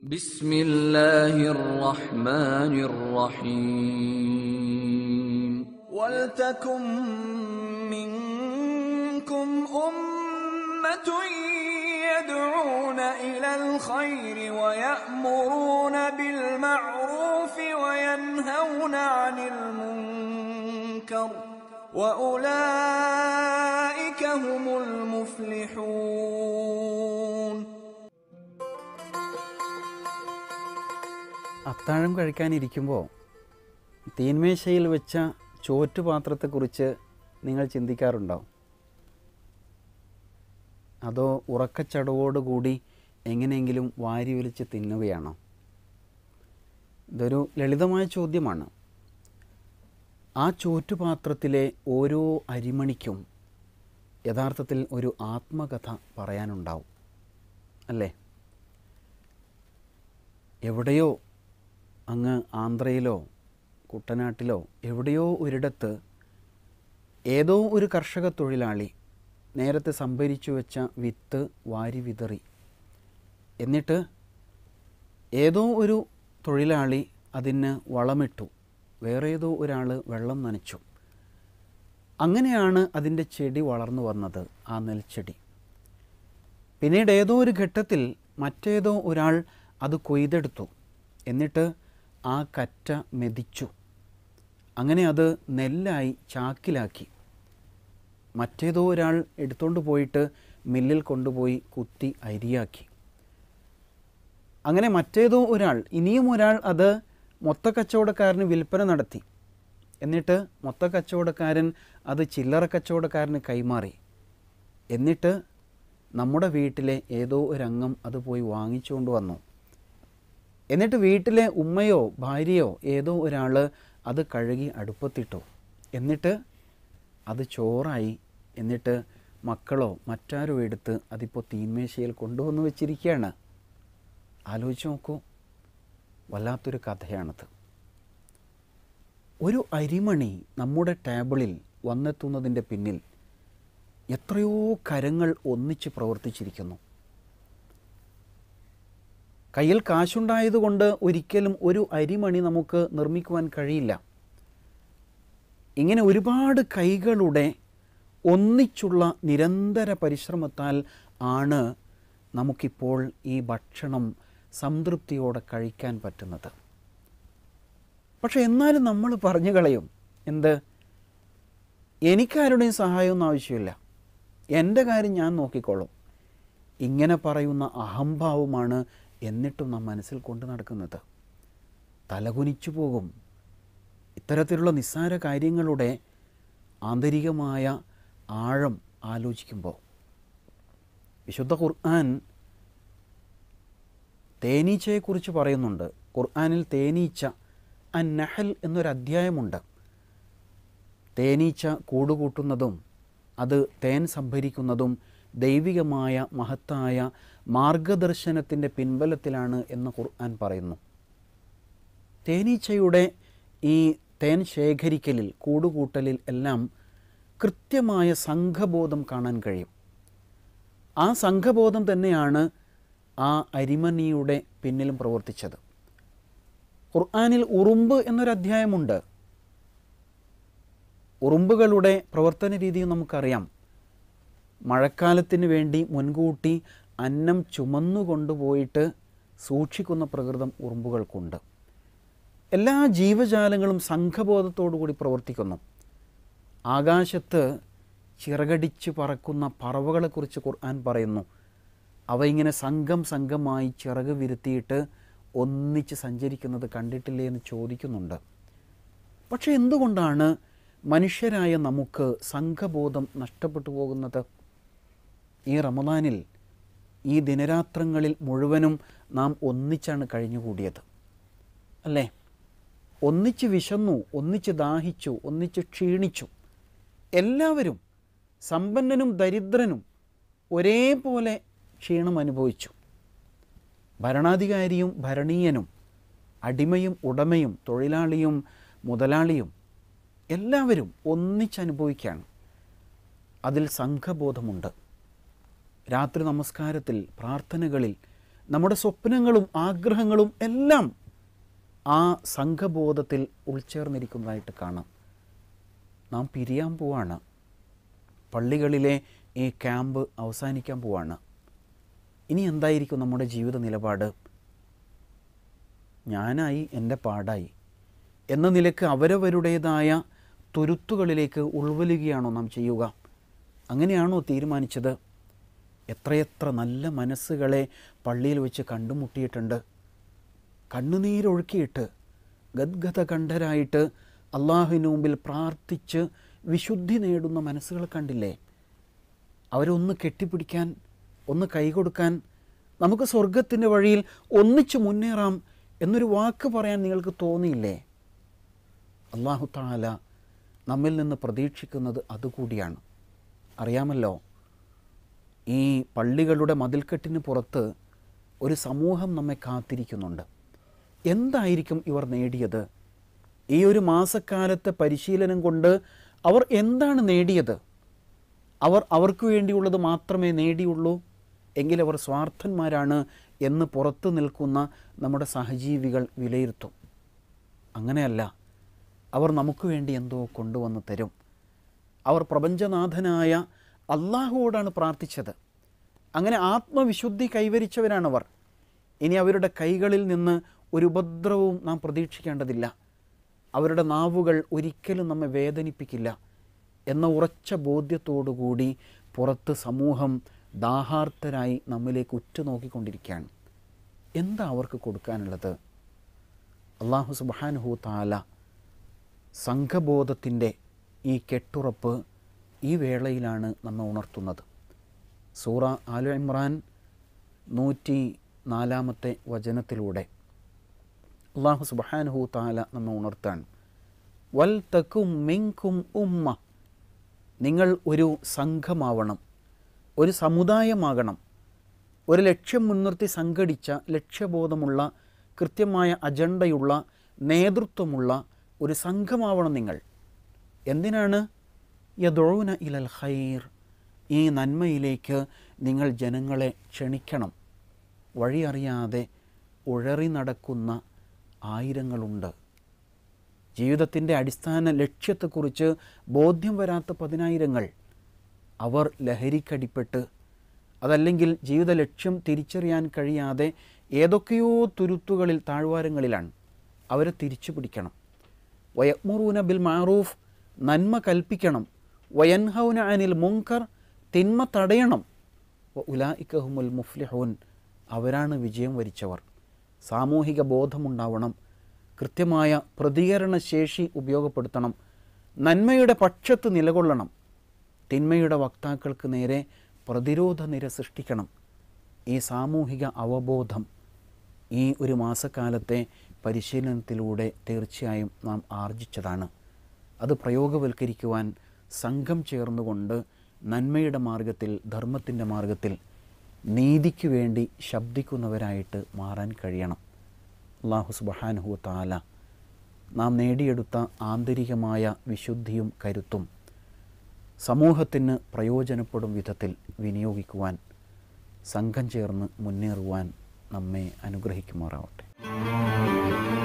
بسم الله الرحمن الرحيم ولتكن منكم أمة يدعون إلى الخير ويأمرون بالمعروف وينهون عن المنكر وأولئك هم المفلحون അത്താഴം കഴിക്കാനിരിക്കുമ്പോൾ തീന്മേശയിൽ വെച്ച ചോറ്റുപാത്രത്തെക്കുറിച്ച് നിങ്ങൾ ചിന്തിക്കാറുണ്ടോ അതോ ഉറക്കച്ചടവോടുകൂടി എങ്ങനെയെങ്കിലും വാരി വലിച്ച് തിന്നുകയാണോ ഇതൊരു ലളിതമായ ചോദ്യമാണ് ആ ചോറ്റുപാത്രത്തിലെ ഓരോ അരിമണിക്കും യഥാർത്ഥത്തിൽ ഒരു ആത്മകഥ പറയാനുണ്ടാവും അല്ലേ എവിടെയോ അങ്ങ് ആന്ധ്രയിലോ കുട്ടനാട്ടിലോ എവിടെയോ ഒരിടത്ത് ഏതോ ഒരു കർഷക തൊഴിലാളി നേരത്തെ സംഭരിച്ചു വെച്ച വിത്ത് വാരി വിതറി എന്നിട്ട് ഏതോ ഒരു തൊഴിലാളി അതിന് വളമിട്ടു വേറെ ഏതോ ഒരാൾ വെള്ളം നനച്ചു അങ്ങനെയാണ് അതിൻ്റെ ചെടി വളർന്നു വന്നത് ആ നെൽച്ചെടി പിന്നീട് ഏതോ ഒരു ഘട്ടത്തിൽ മറ്റേതോ ഒരാൾ അത് കൊയ്തെടുത്തു എന്നിട്ട് ആ കറ്റ മെതിച്ചു അങ്ങനെ അത് നെല്ലായി ചാക്കിലാക്കി മറ്റേതോ ഒരാൾ എടുത്തുകൊണ്ട് പോയിട്ട് മില്ലിൽ കൊണ്ടുപോയി കുത്തി അരിയാക്കി അങ്ങനെ മറ്റേതോ ഒരാൾ ഇനിയും ഒരാൾ അത് മൊത്ത കച്ചവടക്കാരന് വിൽപ്പന നടത്തി എന്നിട്ട് മൊത്ത കച്ചവടക്കാരൻ അത് ചില്ലറ കച്ചവടക്കാരന് കൈമാറി എന്നിട്ട് നമ്മുടെ വീട്ടിലെ ഏതോ ഒരംഗം അത് പോയി വാങ്ങിച്ചുകൊണ്ട് വന്നു എന്നിട്ട് വീട്ടിലെ ഉമ്മയോ ഭാര്യയോ ഏതോ ഒരാൾ അത് കഴുകി അടുപ്പത്തിട്ടു എന്നിട്ട് അത് ചോറായി എന്നിട്ട് മക്കളോ മറ്റാരോ എടുത്ത് അതിപ്പോൾ തീന്മേശയിൽ കൊണ്ടുവന്ന് വെച്ചിരിക്കുകയാണ് ആലോചിച്ച് നോക്കൂ വല്ലാത്തൊരു കഥയാണത് ഒരു അരിമണി നമ്മുടെ ടേബിളിൽ വന്നെത്തുന്നതിൻ്റെ പിന്നിൽ എത്രയോ കരങ്ങൾ ഒന്നിച്ച് പ്രവർത്തിച്ചിരിക്കുന്നു കയ്യിൽ കാശുണ്ടായതുകൊണ്ട് ഒരിക്കലും ഒരു അരിമണി നമുക്ക് നിർമ്മിക്കുവാൻ കഴിയില്ല ഇങ്ങനെ ഒരുപാട് കൈകളുടെ ഒന്നിച്ചുള്ള നിരന്തര പരിശ്രമത്താൽ ആണ് നമുക്കിപ്പോൾ ഈ ഭക്ഷണം സംതൃപ്തിയോടെ കഴിക്കാൻ പറ്റുന്നത് പക്ഷെ എന്നാലും നമ്മൾ പറഞ്ഞു കളയും എന്ത് എനിക്കാരുടെയും സഹായമൊന്നും ആവശ്യമില്ല എൻ്റെ കാര്യം ഞാൻ നോക്കിക്കോളും ഇങ്ങനെ പറയുന്ന അഹംഭാവമാണ് എന്നിട്ടും നാം മനസ്സിൽ കൊണ്ട് നടക്കുന്നത് തലകുനിച്ചു പോകും ഇത്തരത്തിലുള്ള നിസ്സാര കാര്യങ്ങളുടെ ആന്തരികമായ ആഴം ആലോചിക്കുമ്പോൾ വിശുദ്ധ ഖുർആൻ തേനീച്ചയെക്കുറിച്ച് പറയുന്നുണ്ട് ഖുർആനിൽ തേനീച്ച അൻ നഹൽ എന്നൊരു അധ്യായമുണ്ട് തേനീച്ച കൂടുകൂട്ടുന്നതും അത് തേൻ സംഭരിക്കുന്നതും ദൈവികമായ മഹത്തായ മാർഗദർശനത്തിൻ്റെ പിൻബലത്തിലാണ് എന്ന് ഖുർആൻ പറയുന്നു തേനീച്ചയുടെ ഈ തേൻ ശേഖരിക്കലിൽ കൂടുകൂട്ടലിൽ എല്ലാം കൃത്യമായ സംഘബോധം കാണാൻ കഴിയും ആ സംഘബോധം തന്നെയാണ് ആ അരിമണിയുടെ പിന്നിലും പ്രവർത്തിച്ചത് ഖുർആാനിൽ ഉറുമ്പ് എന്നൊരു അധ്യായമുണ്ട് ഉറുമ്പുകളുടെ പ്രവർത്തന രീതിയും നമുക്കറിയാം മഴക്കാലത്തിന് വേണ്ടി മുൻകൂട്ടി അന്നം ചുമന്നു കൊണ്ടുപോയിട്ട് സൂക്ഷിക്കുന്ന പ്രകൃതം ഉറുമ്പുകൾക്കുണ്ട് എല്ലാ ജീവജാലങ്ങളും സംഘബോധത്തോടുകൂടി പ്രവർത്തിക്കുന്നു ആകാശത്ത് ചിറകടിച്ച് പറക്കുന്ന പറവകളെക്കുറിച്ച് ഖുർആൻ പറയുന്നു അവ ഇങ്ങനെ സംഘം സംഘമായി ചിറക് വിരുത്തിയിട്ട് ഒന്നിച്ച് സഞ്ചരിക്കുന്നത് കണ്ടിട്ടില്ലേ എന്ന് ചോദിക്കുന്നുണ്ട് പക്ഷെ എന്തുകൊണ്ടാണ് മനുഷ്യരായ നമുക്ക് സംഘബോധം നഷ്ടപ്പെട്ടു പോകുന്നത് ഈ റമദാനിൽ ഈ ദിനരാത്രങ്ങളിൽ മുഴുവനും നാം ഒന്നിച്ചാണ് കഴിഞ്ഞുകൂടിയത് അല്ലേ ഒന്നിച്ച് വിശന്നു ഒന്നിച്ച് ദാഹിച്ചു ഒന്നിച്ച് ക്ഷീണിച്ചു എല്ലാവരും സമ്പന്നനും ദരിദ്രനും ഒരേപോലെ ക്ഷീണം അനുഭവിച്ചു ഭരണാധികാരിയും ഭരണീയനും അടിമയും ഉടമയും തൊഴിലാളിയും മുതലാളിയും എല്ലാവരും ഒന്നിച്ചനുഭവിക്കുകയാണ് അതിൽ സംഘബോധമുണ്ട് രാത്രി നമസ്കാരത്തിൽ പ്രാർത്ഥനകളിൽ നമ്മുടെ സ്വപ്നങ്ങളും ആഗ്രഹങ്ങളും എല്ലാം ആ സംഘബോധത്തിൽ ഉൾച്ചേർന്നിരിക്കുന്നതായിട്ട് കാണാം നാം പിരിയാൻ പോവാണ് പള്ളികളിലെ ഈ ക്യാമ്പ് അവസാനിക്കാൻ പോവാണ് ഇനി എന്തായിരിക്കും നമ്മുടെ ജീവിത നിലപാട് ഞാനായി എൻ്റെ പാടായി എന്ന നിലക്ക് അവരവരുടേതായ തുരുത്തുകളിലേക്ക് ഉൾവലിക്കുകയാണോ നാം ചെയ്യുക അങ്ങനെയാണോ തീരുമാനിച്ചത് എത്രയെത്ര നല്ല മനസ്സുകളെ പള്ളിയിൽ വെച്ച് കണ്ടുമുട്ടിയിട്ടുണ്ട് കണ്ണുനീരൊഴുക്കിയിട്ട് ഗദ്ഗത കണ്ഠരായിട്ട് അള്ളാഹുവിന് മുമ്പിൽ പ്രാർത്ഥിച്ച് വിശുദ്ധി നേടുന്ന മനസ്സുകൾ കണ്ടില്ലേ അവരൊന്ന് കെട്ടിപ്പിടിക്കാൻ ഒന്ന് കൈകൊടുക്കാൻ നമുക്ക് സ്വർഗത്തിൻ്റെ വഴിയിൽ ഒന്നിച്ച് മുന്നേറാം എന്നൊരു വാക്ക് പറയാൻ നിങ്ങൾക്ക് തോന്നിയില്ലേ അള്ളാഹു താല നമ്മിൽ നിന്ന് പ്രതീക്ഷിക്കുന്നത് അതുകൂടിയാണ് അറിയാമല്ലോ ഈ പള്ളികളുടെ മതിൽക്കെട്ടിന് പുറത്ത് ഒരു സമൂഹം നമ്മെ കാത്തിരിക്കുന്നുണ്ട് എന്തായിരിക്കും ഇവർ നേടിയത് ഈ ഒരു മാസക്കാലത്തെ പരിശീലനം കൊണ്ട് അവർ എന്താണ് നേടിയത് അവർ അവർക്ക് വേണ്ടിയുള്ളത് മാത്രമേ നേടിയുള്ളൂ എങ്കിൽ അവർ സ്വാർത്ഥന്മാരാണ് എന്ന് പുറത്തു നിൽക്കുന്ന നമ്മുടെ സഹജീവികൾ വിലയിരുത്തും അങ്ങനെയല്ല അവർ നമുക്ക് വേണ്ടി എന്തോ കൊണ്ടുവന്ന് തരും അവർ പ്രപഞ്ചനാഥനായ അള്ളാഹുവോടാണ് പ്രാർത്ഥിച്ചത് അങ്ങനെ ആത്മവിശുദ്ധി കൈവരിച്ചവരാണവർ ഇനി അവരുടെ കൈകളിൽ നിന്ന് ഒരു ഉപദ്രവവും നാം പ്രതീക്ഷിക്കേണ്ടതില്ല അവരുടെ നാവുകൾ ഒരിക്കലും നമ്മെ വേദനിപ്പിക്കില്ല എന്ന ഉറച്ച ബോധ്യത്തോടുകൂടി പുറത്ത് സമൂഹം ദാഹാർത്തരായി നമ്മിലേക്ക് ഉറ്റുനോക്കിക്കൊണ്ടിരിക്കുകയാണ് എന്താ അവർക്ക് കൊടുക്കാനുള്ളത് അള്ളാഹു സുബാനുഹു താല സംഘബോധത്തിൻ്റെ ഈ കെട്ടുറപ്പ് ഈ വേളയിലാണ് നമ്മെ ഉണർത്തുന്നത് സൂറ ആലു ഇമ്രാൻ നൂറ്റി നാലാമത്തെ വചനത്തിലൂടെ അള്ളാഹു സുബാനുഹു താല നമ്മെ ഉണർത്താണ് വൽ തക്കും മിങ്കും ഉമ്മ നിങ്ങൾ ഒരു സംഘമാവണം ഒരു സമുദായമാകണം ഒരു ലക്ഷ്യം മുൻനിർത്തി സംഘടിച്ച ലക്ഷ്യബോധമുള്ള കൃത്യമായ അജണ്ടയുള്ള നേതൃത്വമുള്ള ഒരു സംഘമാവണം നിങ്ങൾ എന്തിനാണ് യദോന ഇലൽ ഖൈർ ഈ നന്മയിലേക്ക് നിങ്ങൾ ജനങ്ങളെ ക്ഷണിക്കണം വഴി അറിയാതെ ഉഴറി നടക്കുന്ന ആയിരങ്ങളുണ്ട് ജീവിതത്തിൻ്റെ അടിസ്ഥാന ലക്ഷ്യത്തെക്കുറിച്ച് ബോധ്യം വരാത്ത പതിനായിരങ്ങൾ അവർ ലഹരിക്കടിപ്പെട്ട് അതല്ലെങ്കിൽ ജീവിത ലക്ഷ്യം തിരിച്ചറിയാൻ കഴിയാതെ ഏതൊക്കെയോ തുരുത്തുകളിൽ താഴ്വാരങ്ങളിലാണ് അവരെ തിരിച്ചു പിടിക്കണം വയമുറൂന ബിൽ മാറൂഫ് നന്മ കൽപ്പിക്കണം വയൻഹൗന അനിൽ മുങ്കർ തിന്മ തടയണം ഉലായിക്കഹുമുൽ മുഫ്ലിഹൂൻ അവരാണ് വിജയം വരിച്ചവർ സാമൂഹിക ബോധമുണ്ടാവണം കൃത്യമായ പ്രതികരണ ശേഷി ഉപയോഗപ്പെടുത്തണം നന്മയുടെ പക്ഷത്ത് നിലകൊള്ളണം തിന്മയുടെ വക്താക്കൾക്ക് നേരെ പ്രതിരോധ നിര സൃഷ്ടിക്കണം ഈ സാമൂഹിക അവബോധം ഈ ഒരു മാസക്കാലത്തെ പരിശീലനത്തിലൂടെ തീർച്ചയായും നാം ആർജിച്ചതാണ് അത് പ്രയോഗവൽക്കരിക്കുവാൻ സംഘം ചേർന്നുകൊണ്ട് നന്മയുടെ മാർഗത്തിൽ ധർമ്മത്തിൻ്റെ മാർഗത്തിൽ നീതിക്ക് വേണ്ടി ശബ്ദിക്കുന്നവരായിട്ട് മാറാൻ കഴിയണം അള്ളാഹു സുബഹാനുഹു താല നാം നേടിയെടുത്ത ആന്തരികമായ വിശുദ്ധിയും കരുത്തും സമൂഹത്തിന് പ്രയോജനപ്പെടും വിധത്തിൽ വിനിയോഗിക്കുവാൻ സംഘം ചേർന്ന് മുന്നേറുവാൻ നമ്മെ അനുഗ്രഹിക്കുമാറാവട്ടെ